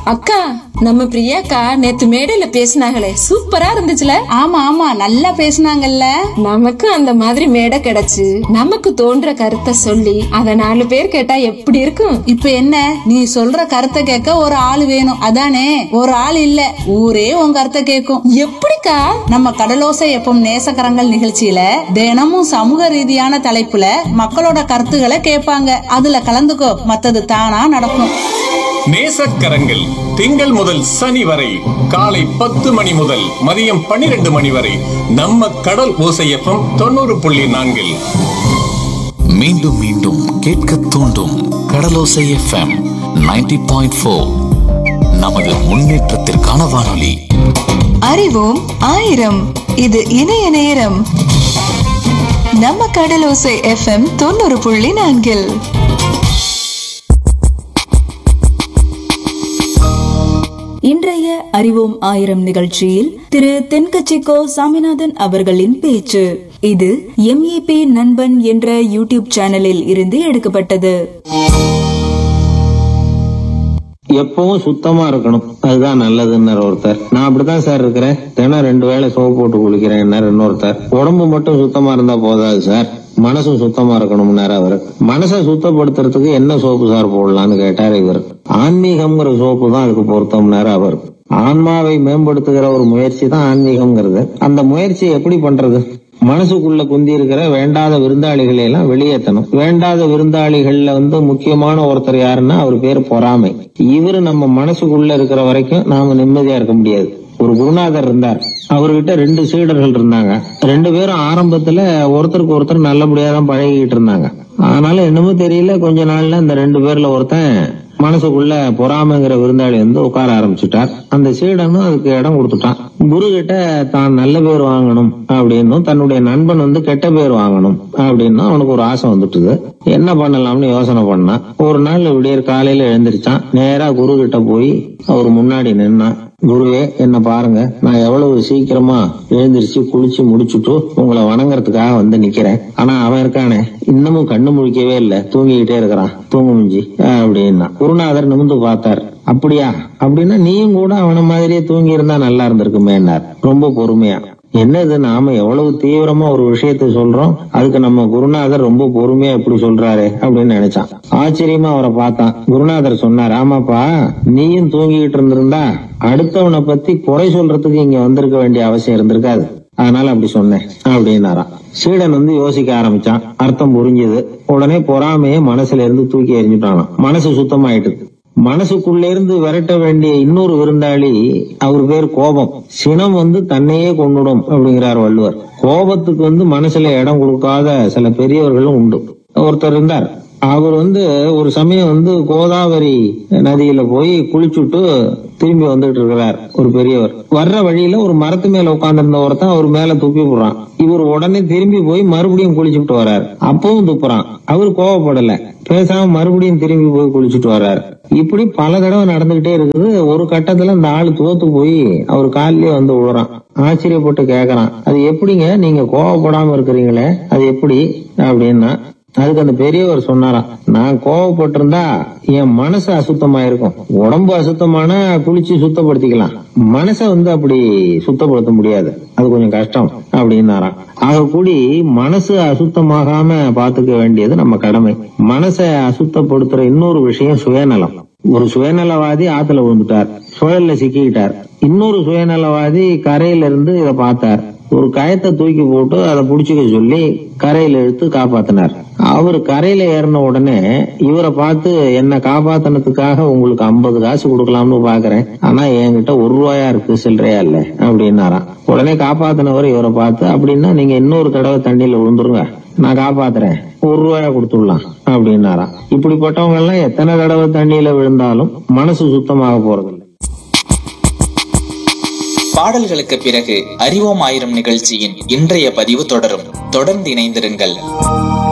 அக்கா நம்ம பிரியாக்கா நேத்து மேடையில பேசினாங்களே சூப்பரா இருந்துச்சுல ஆமா ஆமா நல்லா பேசுனாங்கல்ல நமக்கு அந்த மாதிரி மேடை கிடைச்சு நமக்கு தோன்ற கருத்தை சொல்லி அத நாலு பேர் கேட்டா எப்படி இருக்கும் இப்ப என்ன நீ சொல்ற கருத்தை கேட்க ஒரு ஆள் வேணும் அதானே ஒரு ஆள் இல்ல ஊரே உன் கருத்தை கேட்கும் எப்படிக்கா நம்ம கடலோசை எப்பம் நேசக்கரங்கள் நிகழ்ச்சியில தினமும் சமூக ரீதியான தலைப்புல மக்களோட கருத்துக்களை கேட்பாங்க அதுல கலந்துக்கோ மத்தது தானா நடக்கும் நேசக்கரங்கள் திங்கள் முதல் சனி வரை காலை பத்து மணி முதல் மதியம் பன்னிரண்டு மணி வரை நம்ம கடல் ஓசையப்பம் தொண்ணூறு புள்ளி நான்கில் மீண்டும் மீண்டும் கேட்க தூண்டும் கடலோசை எஃப்எம் 90.4 பாயிண்ட் ஃபோர் நமது முன்னேற்றத்திற்கான வானொலி அறிவோம் ஆயிரம் இது இணைய நேரம் நம்ம கடலோசை எஃப்எம் தொண்ணூறு புள்ளி நான்கில் இன்றைய அறிவோம் ஆயிரம் நிகழ்ச்சியில் திரு தென்கட்சிக்கோ சாமிநாதன் அவர்களின் பேச்சு இது எம்ஏபி நண்பன் என்ற யூடியூப் சேனலில் இருந்து எடுக்கப்பட்டது எப்பவும் சுத்தமா இருக்கணும் அதுதான் நல்லதுன்னாரு ஒருத்தர் நான் அப்படிதான் சார் இருக்கிறேன் தினம் ரெண்டு வேளை சோப்பு போட்டு குளிக்கிறேன் இன்னொருத்தர் உடம்பு மட்டும் சுத்தமா இருந்தா போதாது சார் மனசும் சுத்தமா இருக்கணும்னாரு அவரு மனசை சுத்தப்படுத்துறதுக்கு என்ன சோப்பு சார் போடலாம்னு கேட்டாரு இவர் ஆன்மீகம்ங்கிற சோப்பு தான் அதுக்கு பொருத்தம்னாரு அவர் ஆன்மாவை மேம்படுத்துகிற ஒரு முயற்சி தான் ஆன்மீகம்ங்கிறது அந்த முயற்சி எப்படி பண்றது மனசுக்குள்ள குந்தி இருக்கிற வேண்டாத விருந்தாளிகளை எல்லாம் வெளியேற்றணும் வேண்டாத விருந்தாளிகள்ல வந்து முக்கியமான ஒருத்தர் யாருன்னா அவர் பேர் பொறாமை இவரு நம்ம மனசுக்குள்ள இருக்கிற வரைக்கும் நாம நிம்மதியா இருக்க முடியாது ஒரு குருநாதர் இருந்தார் அவர்கிட்ட ரெண்டு சீடர்கள் இருந்தாங்க ரெண்டு பேரும் ஆரம்பத்துல ஒருத்தருக்கு ஒருத்தர் நல்லபடியா தான் பழகிட்டு இருந்தாங்க ஆனாலும் என்னமோ தெரியல கொஞ்ச நாள்ல இந்த ரெண்டு பேர்ல ஒருத்தன் மனசுக்குள்ள பொறாமைங்கிற விருந்தாளி வந்து உட்கார ஆரம்பிச்சுட்டார் அந்த சீடனும் அதுக்கு இடம் கொடுத்துட்டான் குரு கிட்ட தான் நல்ல பேர் வாங்கணும் அப்படின்னும் தன்னுடைய நண்பன் வந்து கெட்ட பேர் வாங்கணும் அப்படின்னும் அவனுக்கு ஒரு ஆசை வந்துட்டுது என்ன பண்ணலாம்னு யோசனை பண்ணான் ஒரு நாள் விடியற் காலையில எழுந்திருச்சான் நேரா குரு கிட்ட போய் அவர் முன்னாடி நின்னான் குருவே என்ன பாருங்க நான் எவ்வளவு சீக்கிரமா எழுந்திருச்சு குளிச்சு முடிச்சுட்டு உங்களை வணங்குறதுக்காக வந்து நிக்கிறேன் ஆனா அவன் இருக்கானே இன்னமும் கண்ணு முழிக்கவே இல்ல தூங்கிக்கிட்டே இருக்கிறான் தூங்கு முஞ்சி அப்படின்னா குருநாதர் நிமிந்து பார்த்தார் அப்படியா அப்படின்னா நீயும் கூட அவன மாதிரியே தூங்கி இருந்தா நல்லா இருந்திருக்குமேன்னார் ரொம்ப பொறுமையா என்னது நாம எவ்வளவு தீவிரமா ஒரு விஷயத்த சொல்றோம் அதுக்கு நம்ம குருநாதர் ரொம்ப பொறுமையா இப்படி சொல்றாரு அப்படின்னு நினைச்சான் ஆச்சரியமா அவரை பார்த்தான் குருநாதர் சொன்னார் ஆமாப்பா நீயும் தூங்கிக்கிட்டு இருந்திருந்தா அடுத்தவனை பத்தி குறை சொல்றதுக்கு இங்க வந்திருக்க வேண்டிய அவசியம் இருந்திருக்காது அதனால அப்படி சொன்னேன் அப்படின்னாராம் சீடன் வந்து யோசிக்க ஆரம்பிச்சான் அர்த்தம் புரிஞ்சது உடனே பொறாமைய மனசுல இருந்து தூக்கி எறிஞ்சுட்டானாம் மனசு சுத்தமாயிட்டு மனசுக்குள்ள இருந்து விரட்ட வேண்டிய இன்னொரு விருந்தாளி அவர் பேர் கோபம் சினம் வந்து தன்னையே கொண்டுடும் அப்படிங்கிறார் வள்ளுவர் கோபத்துக்கு வந்து மனசுல இடம் கொடுக்காத சில பெரியவர்களும் உண்டு ஒருத்தர் இருந்தார் அவர் வந்து ஒரு சமயம் வந்து கோதாவரி நதியில போய் குளிச்சுட்டு திரும்பி வந்துட்டு இருக்கிறார் ஒரு பெரியவர் வர்ற வழியில ஒரு மரத்து மேல உட்கார்ந்திருந்த ஒருத்தன் அவர் மேல துப்பி போடுறான் இவர் உடனே திரும்பி போய் மறுபடியும் குளிச்சுட்டு வர்றார் அப்பவும் துப்புறான் அவர் கோவப்படல பேசாம மறுபடியும் திரும்பி போய் குளிச்சுட்டு வர்றாரு இப்படி பல தடவை நடந்துகிட்டே இருக்குது ஒரு கட்டத்துல இந்த ஆளு தோத்து போய் அவர் காலிலே வந்து விழுறான் ஆச்சரியப்பட்டு கேக்குறான் அது எப்படிங்க நீங்க கோவப்படாம இருக்கிறீங்களே அது எப்படி அப்படின்னா அதுக்கு அந்த பெரியவர் சொன்னாராம் நான் கோவப்பட்டிருந்தா என் மனசு அசுத்தமா இருக்கும் உடம்பு அசுத்தமான குளிச்சு சுத்தப்படுத்திக்கலாம் மனசை வந்து அப்படி சுத்தப்படுத்த முடியாது அது கொஞ்சம் கஷ்டம் அப்படின்னாராம் ஆக கூடி மனசு அசுத்தமாகாம பாத்துக்க வேண்டியது நம்ம கடமை மனசை அசுத்தப்படுத்துற இன்னொரு விஷயம் சுயநலம் ஒரு சுயநலவாதி ஆத்துல விழுந்துட்டார் சுழல்ல சிக்கிக்கிட்டார் இன்னொரு சுயநலவாதி கரையில இருந்து இத பார்த்தார் ஒரு கயத்தை தூக்கி போட்டு அதை புடிச்சுக்க சொல்லி கரையில இழுத்து காப்பாத்தினார் அவர் கரையில ஏறின உடனே இவரை பார்த்து என்ன காப்பாத்தினதுக்காக உங்களுக்கு ஐம்பது காசு கொடுக்கலாம்னு பாக்குறேன் ஆனா என்கிட்ட ஒரு ரூபாயா இருக்கு சில்லறையா இல்ல அப்படின்னாராம் உடனே காப்பாத்தினவர் இவரை பார்த்து அப்படின்னா நீங்க இன்னொரு தடவை தண்ணியில விழுந்துருங்க நான் காப்பாத்துறேன் ஒரு ரூபாயா கொடுத்துடலாம் அப்படின்னாராம் இப்படிப்பட்டவங்க எல்லாம் எத்தனை தடவை தண்ணியில விழுந்தாலும் மனசு சுத்தமாக போறதில்லை பாடல்களுக்கு பிறகு அறிவோம் ஆயிரம் நிகழ்ச்சியின் இன்றைய பதிவு தொடரும் தொடர்ந்து இணைந்திருங்கள்